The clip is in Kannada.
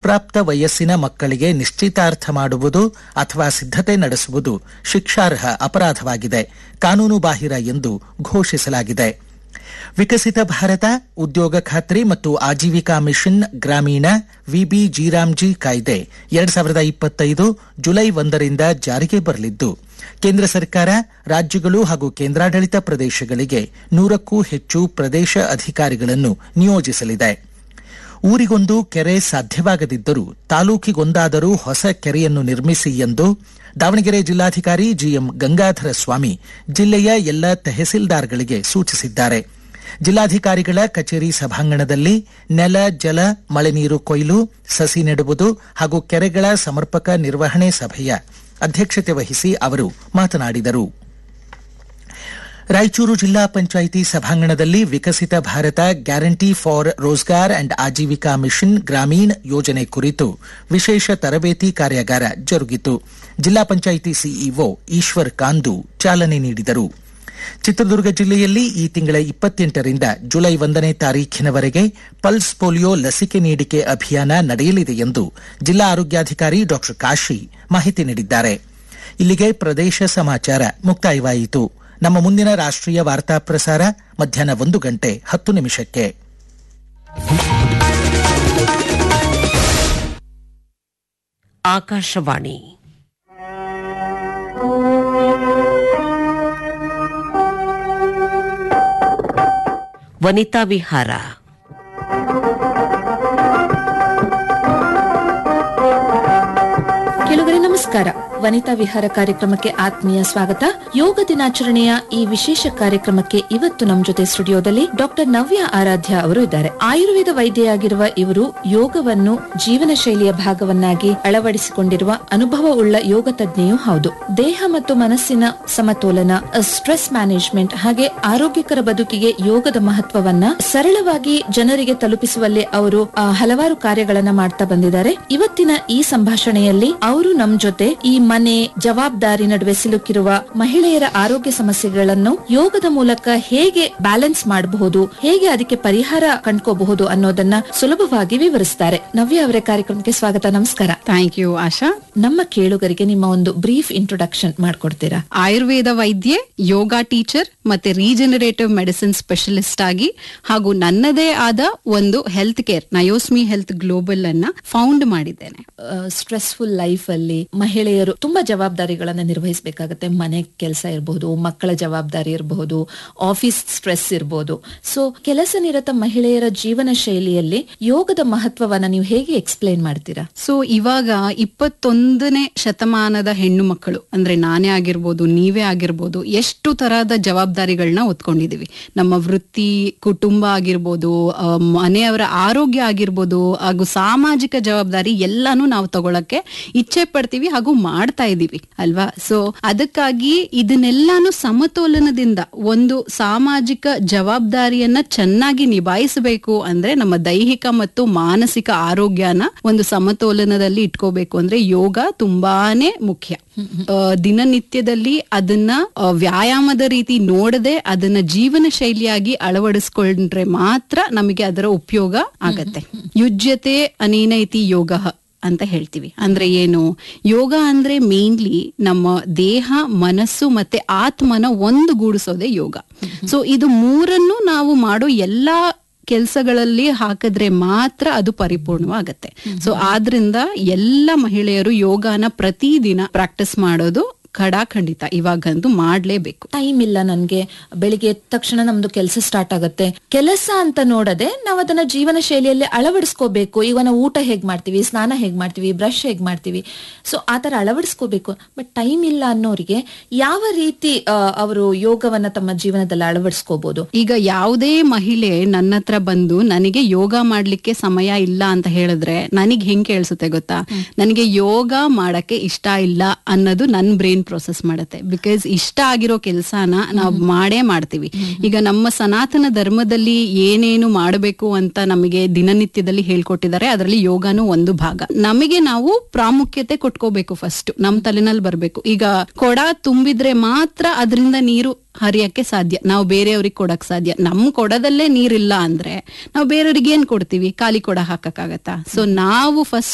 ಅಪ್ರಾಪ್ತ ವಯಸ್ಸಿನ ಮಕ್ಕಳಿಗೆ ನಿಶ್ಚಿತಾರ್ಥ ಮಾಡುವುದು ಅಥವಾ ಸಿದ್ಧತೆ ನಡೆಸುವುದು ಶಿಕ್ಷಾರ್ಹ ಅಪರಾಧವಾಗಿದೆ ಕಾನೂನು ಬಾಹಿರ ಎಂದು ಘೋಷಿಸಲಾಗಿದೆ ವಿಕಸಿತ ಭಾರತ ಉದ್ಯೋಗ ಖಾತ್ರಿ ಮತ್ತು ಆಜೀವಿಕಾ ಮಿಷನ್ ಗ್ರಾಮೀಣ ವಿಬಿ ಜಿರಾಮ್ಜಿ ಕಾಯ್ದೆ ಎರಡ್ ಸಾವಿರದ ಇಪ್ಪತ್ತೈದು ಜುಲೈ ಒಂದರಿಂದ ಜಾರಿಗೆ ಬರಲಿದ್ದು ಕೇಂದ್ರ ಸರ್ಕಾರ ರಾಜ್ಯಗಳು ಹಾಗೂ ಕೇಂದ್ರಾಡಳಿತ ಪ್ರದೇಶಗಳಿಗೆ ನೂರಕ್ಕೂ ಹೆಚ್ಚು ಪ್ರದೇಶ ಅಧಿಕಾರಿಗಳನ್ನು ನಿಯೋಜಿಸಲಿದೆ ಊರಿಗೊಂದು ಕೆರೆ ಸಾಧ್ಯವಾಗದಿದ್ದರೂ ತಾಲೂಕಿಗೊಂದಾದರೂ ಹೊಸ ಕೆರೆಯನ್ನು ನಿರ್ಮಿಸಿ ಎಂದು ದಾವಣಗೆರೆ ಜಿಲ್ಲಾಧಿಕಾರಿ ಜಿಎಂ ಗಂಗಾಧರ ಸ್ವಾಮಿ ಜಿಲ್ಲೆಯ ಎಲ್ಲ ತಹಸೀಲ್ದಾರ್ಗಳಿಗೆ ಸೂಚಿಸಿದ್ದಾರೆ ಜಿಲ್ಲಾಧಿಕಾರಿಗಳ ಕಚೇರಿ ಸಭಾಂಗಣದಲ್ಲಿ ನೆಲ ಜಲ ಮಳೆ ನೀರು ಕೊಯ್ಲು ಸಸಿ ನೆಡುವುದು ಹಾಗೂ ಕೆರೆಗಳ ಸಮರ್ಪಕ ನಿರ್ವಹಣೆ ಸಭೆಯ ಅಧ್ಯಕ್ಷತೆ ವಹಿಸಿ ಅವರು ಮಾತನಾಡಿದರು ರಾಯಚೂರು ಜಿಲ್ಲಾ ಪಂಚಾಯಿತಿ ಸಭಾಂಗಣದಲ್ಲಿ Viksit Bharat guarantee for Rozgar and Ajeevika mission Gramin ಯೋಜನೆ ಕುರಿತು ವಿಶೇಷ ತರಬೇತಿ ಕಾರ್ಯಾಗಾರ ಜರುಗಿತು ಜಿಲ್ಲಾ ಪಂಚಾಯಿತಿ ಸಿಇಒ ಈಶ್ವರ್ ಕಾಂದು ಚಾಲನೆ ನೀಡಿದರು ಚಿತ್ರದುರ್ಗ ಜಿಲ್ಲೆಯಲ್ಲಿ ಈ ತಿಂಗಳ ಇಪ್ಪತ್ತೆಂಟರಿಂದ ಜುಲೈ ಒಂದನೇ ತಾರೀಖಿನವರೆಗೆ ಪಲ್ಸ್ ಪೋಲಿಯೋ ಲಸಿಕೆ ನೀಡಿಕೆ ಅಭಿಯಾನ ನಡೆಯಲಿದೆ ಎಂದು ಜಿಲ್ಲಾ ಆರೋಗ್ಯಾಧಿಕಾರಿ ಡಾ ಕಾಶಿ ಮಾಹಿತಿ ನೀಡಿದ್ದಾರೆ ಇಲ್ಲಿಗೆ ಪ್ರದೇಶ ಸಮಾಚಾರ ಮುಕ್ತಾಯವಾಯಿತು ನಮ್ಮ ಮುಂದಿನ ರಾಷ್ಟ್ರೀಯ ವಾರ್ತಾ ಪ್ರಸಾರ ಮಧ್ಯಾಹ್ನ ಒಂದು ಗಂಟೆ ಹತ್ತು ನಿಮಿಷಕ್ಕೆ ಆಕಾಶವಾಣಿ ವನಿತಾ ವಿಹಾರ ಕೆಲವರೇ ನಮಸ್ಕಾರ ವನಿತಾ ವಿಹಾರ ಕಾರ್ಯಕ್ರಮಕ್ಕೆ ಆತ್ಮೀಯ ಸ್ವಾಗತ ಯೋಗ ದಿನಾಚರಣೆಯ ಈ ವಿಶೇಷ ಕಾರ್ಯಕ್ರಮಕ್ಕೆ ಇವತ್ತು ನಮ್ಮ ಜೊತೆ ಸ್ಟುಡಿಯೋದಲ್ಲಿ ಡಾಕ್ಟರ್ ನವ್ಯ ಆರಾಧ್ಯ ಅವರು ಇದ್ದಾರೆ ಆಯುರ್ವೇದ ವೈದ್ಯೆಯಾಗಿರುವ ಇವರು ಯೋಗವನ್ನು ಜೀವನ ಶೈಲಿಯ ಭಾಗವನ್ನಾಗಿ ಅಳವಡಿಸಿಕೊಂಡಿರುವ ಅನುಭವವುಳ್ಳ ಯೋಗ ತಜ್ಞೆಯೂ ಹೌದು ದೇಹ ಮತ್ತು ಮನಸ್ಸಿನ ಸಮತೋಲನ ಸ್ಟ್ರೆಸ್ ಮ್ಯಾನೇಜ್ಮೆಂಟ್ ಹಾಗೆ ಆರೋಗ್ಯಕರ ಬದುಕಿಗೆ ಯೋಗದ ಮಹತ್ವವನ್ನ ಸರಳವಾಗಿ ಜನರಿಗೆ ತಲುಪಿಸುವಲ್ಲಿ ಅವರು ಆ, ಹಲವಾರು ಕಾರ್ಯಗಳನ್ನ ಮಾಡ್ತಾ ಬಂದಿದ್ದಾರೆ ಇವತ್ತಿನ ಈ ಸಂಭಾಷಣೆಯಲ್ಲಿ ಅವರು ನಮ್ ಜೊತೆ ಈ ಮನೆ ಜವಾಬ್ದಾರಿ ನಡುವೆ ಸಿಲುಕಿರುವ ಮಹಿಳೆಯರ ಆರೋಗ್ಯ ಸಮಸ್ಯೆಗಳನ್ನು ಯೋಗದ ಮೂಲಕ ಹೇಗೆ ಬ್ಯಾಲೆನ್ಸ್ ಮಾಡಬಹುದು ಹೇಗೆ ಅದಕ್ಕೆ ಪರಿಹಾರ ಕಂಡ್ಕೋಬಹುದು ಅನ್ನೋದನ್ನ ಸುಲಭವಾಗಿ ವಿವರಿಸ್ತಾರೆ ನವ್ಯ ಅವರ ಕಾರ್ಯಕ್ರಮಕ್ಕೆ ಸ್ವಾಗತ ನಮಸ್ಕಾರ ಥ್ಯಾಂಕ್ ಯು ಆಶಾ ನಮ್ಮ ಕೇಳುಗರಿಗೆ ನಿಮ್ಮ ಒಂದು ಬ್ರೀಫ್ ಇಂಟ್ರೊಡಕ್ಷನ್ ಮಾಡ್ಕೊಡ್ತೀರಾ ಆಯುರ್ವೇದ ವೈದ್ಯೆ ಯೋಗ ಟೀಚರ್ ಮತ್ತೆ ರೀಜನರೇಟಿವ್ ಮೆಡಿಸಿನ್ ಸ್ಪೆಷಲಿಸ್ಟ್ ಆಗಿ ಹಾಗೂ ನನ್ನದೇ ಆದ ಒಂದು ಹೆಲ್ತ್ ಕೇರ್ ನಯೋಸ್ಮಿ ಹೆಲ್ತ್ ಗ್ಲೋಬಲ್ ಅನ್ನ ಫೌಂಡ್ ಮಾಡಿದ್ದೇನೆ ಸ್ಟ್ರೆಸ್ಫುಲ್ ಲೈಫ್ ಅಲ್ಲಿ ಮಹಿಳೆಯರು ತುಂಬಾ ಜವಾಬ್ದಾರಿಗಳನ್ನ ನಿರ್ವಹಿಸಬೇಕಾಗತ್ತೆ ಮನೆ ಕೆಲಸ ಇರಬಹುದು ಮಕ್ಕಳ ಜವಾಬ್ದಾರಿ ಇರಬಹುದು ಆಫೀಸ್ ಸ್ಟ್ರೆಸ್ ಇರಬಹುದು ಸೊ ಕೆಲಸ ನಿರತ ಮಹಿಳೆಯರ ಜೀವನ ಶೈಲಿಯಲ್ಲಿ ಯೋಗದ ಮಹತ್ವವನ್ನ ನೀವು ಹೇಗೆ ಎಕ್ಸ್ಪ್ಲೈನ್ ಮಾಡ್ತೀರಾ ಸೊ ಇವಾಗ ಇಪ್ಪತ್ತೊಂದನೇ ಶತಮಾನದ ಹೆಣ್ಣು ಮಕ್ಕಳು ಅಂದ್ರೆ ನಾನೇ ಆಗಿರ್ಬೋದು ನೀವೇ ಆಗಿರ್ಬೋದು ಎಷ್ಟು ತರಹದ ಜವಾಬ್ದಾರಿಗಳನ್ನ ಹೊತ್ಕೊಂಡಿದೀವಿ ನಮ್ಮ ವೃತ್ತಿ ಕುಟುಂಬ ಆಗಿರ್ಬೋದು ಆ, ಮನೆಯವರ ಆರೋಗ್ಯ ಆಗಿರ್ಬೋದು ಹಾಗೂ ಸಾಮಾಜಿಕ ಜವಾಬ್ದಾರಿ ಎಲ್ಲಾನು ನಾವು ತಗೊಳಕ್ಕೆ ಇಚ್ಛೆ ಪಡ್ತೀವಿ ಹಾಗೂ ಮಾಡ್ತಾ ಇದೀವಿ ಅಲ್ವಾ ಸೊ ಅದಕ್ಕಾಗಿ ಇದನ್ನೆಲ್ಲಾನು ಸಮತೋಲನದಿಂದ ಒಂದು ಸಾಮಾಜಿಕ ಜವಾಬ್ದಾರಿಯನ್ನ ಚೆನ್ನಾಗಿ ನಿಭಾಯಿಸಬೇಕು ಅಂದ್ರೆ ನಮ್ಮ ದೈಹಿಕ ಮತ್ತು ಮಾನಸಿಕ ಆರೋಗ್ಯನ ಒಂದು ಸಮತೋಲನದಲ್ಲಿ ಇಟ್ಕೋಬೇಕು ಅಂದ್ರೆ ಯೋಗ ತುಂಬಾನೇ ಮುಖ್ಯ ಆ, ದಿನನಿತ್ಯದಲ್ಲಿ ಅದನ್ನ ಆ, ವ್ಯಾಯಾಮದ ರೀತಿ ನೋಡದೆ ಅದನ್ನ ಜೀವನ ಶೈಲಿಯಾಗಿ ಅಳವಡಿಸ್ಕೊಂಡ್ರೆ ಮಾತ್ರ ನಮಗೆ ಅದರ ಉಪಯೋಗ ಆಗತ್ತೆ ಯುಜ್ಯತೆ ಅನೇನೈತಿ ಯೋಗ ಅಂತ ಹೇಳ್ತೀವಿ ಅಂದ್ರೆ ಏನು ಯೋಗ ಅಂದ್ರೆ ಮೇನ್ಲಿ ನಮ್ಮ ದೇಹ ಮನಸ್ಸು ಮತ್ತೆ ಆತ್ಮನ ಒಂದುಗೂಡಿಸೋದೇ ಯೋಗ ಸೊ ಇದು ಮೂರನ್ನು ನಾವು ಮಾಡೋ ಎಲ್ಲಾ ಕೆಲಸಗಳಲ್ಲಿ ಹಾಕಿದ್ರೆ ಮಾತ್ರ ಅದು ಪರಿಪೂರ್ಣವಾಗತ್ತೆ ಸೊ ಆದ್ರಿಂದ ಎಲ್ಲ ಮಹಿಳೆಯರು ಯೋಗನ ಪ್ರತಿದಿನ ಪ್ರಾಕ್ಟೀಸ್ ಮಾಡೋದು ಖಡಾಖಂಡಿತ ಇವಾಗಂತೂ ಮಾಡ್ಲೇಬೇಕು ಟೈಮ್ ಇಲ್ಲ ನನ್ಗೆ ಬೆಳಿಗ್ಗೆ ಎದ್ದ ತಕ್ಷಣ ನಮ್ದು ಕೆಲಸ ಸ್ಟಾರ್ಟ್ ಆಗುತ್ತೆ ಕೆಲಸ ಅಂತ ನೋಡದೆ ನಾವು ಅದನ್ನ ಜೀವನ ಶೈಲಿಯಲ್ಲಿ ಅಳವಡಿಸ್ಕೋಬೇಕು ಈಗ ನಾವು ಊಟ ಹೇಗ್ ಮಾಡ್ತೀವಿ ಸ್ನಾನ ಹೇಗ್ ಮಾಡ್ತೀವಿ ಬ್ರಷ್ ಹೇಗ್ ಮಾಡ್ತೀವಿ ಸೊ ಆತರ ಅಳವಡಿಸ್ಕೋಬೇಕು ಬಟ್ ಟೈಮ್ ಇಲ್ಲ ಅನ್ನೋರಿಗೆ ಯಾವ ರೀತಿ ಅವರು ಯೋಗವನ್ನ ತಮ್ಮ ಜೀವನದಲ್ಲಿ ಅಳವಡಿಸ್ಕೋಬಹುದು ಈಗ ಯಾವುದೇ ಮಹಿಳೆ ನನ್ನ ಹತ್ರ ಬಂದು ನನಗೆ ಯೋಗ ಮಾಡ್ಲಿಕ್ಕೆ ಸಮಯ ಇಲ್ಲ ಅಂತ ಹೇಳಿದ್ರೆ ನನಗ್ ಹೆಂಗ್ ಕೇಳಿಸುತ್ತೆ ಗೊತ್ತಾ ನನಗೆ ಯೋಗ ಮಾಡಕ್ಕೆ ಇಷ್ಟ ಇಲ್ಲ ಅನ್ನೋದು ನನ್ ಬ್ರೈನ್ ಪ್ರೊಸೆಸ್ ಮಾಡುತ್ತೆ ಬಿಕಾಸ್ ಇಷ್ಟ ಆಗಿರೋ ಕೆಲ್ಸಾನ ನಾವು ಮಾಡೇ ಮಾಡ್ತೀವಿ ಈಗ ನಮ್ಮ ಸನಾತನ ಧರ್ಮದಲ್ಲಿ ಏನೇನು ಮಾಡಬೇಕು ಅಂತ ನಮಗೆ ದಿನನಿತ್ಯದಲ್ಲಿ ಹೇಳ್ಕೊಟ್ಟಿದ್ದಾರೆ ಅದರಲ್ಲಿ ಯೋಗನೂ ಒಂದು ಭಾಗ ನಮಗೆ ನಾವು ಪ್ರಾಮುಖ್ಯತೆ ಕೊಟ್ಕೋಬೇಕು ಫಸ್ಟ್ ನಮ್ ತಲೆನಲ್ಲಿ ಬರ್ಬೇಕು ಈಗ ಕೊಡ ತುಂಬಿದ್ರೆ ಮಾತ್ರ ಅದರಿಂದ ನೀರು ಹರಿಯಕ್ಕೆ ಸಾಧ್ಯ ನಾವು ಬೇರೆಯವ್ರಿಗೆ ಕೊಡಕ್ ಸಾಧ್ಯ ನಮ್ ಕೊಡದಲ್ಲೇ ನೀರಿಲ್ಲ ಅಂದ್ರೆ ನಾವು ಬೇರೆಯವ್ರಿಗೆ ಏನ್ ಕೊಡ್ತೀವಿ ಖಾಲಿ ಕೊಡ ಹಾಕಕ್ಕಾಗತ್ತಾ ಸೊ ನಾವು ಫಸ್ಟ್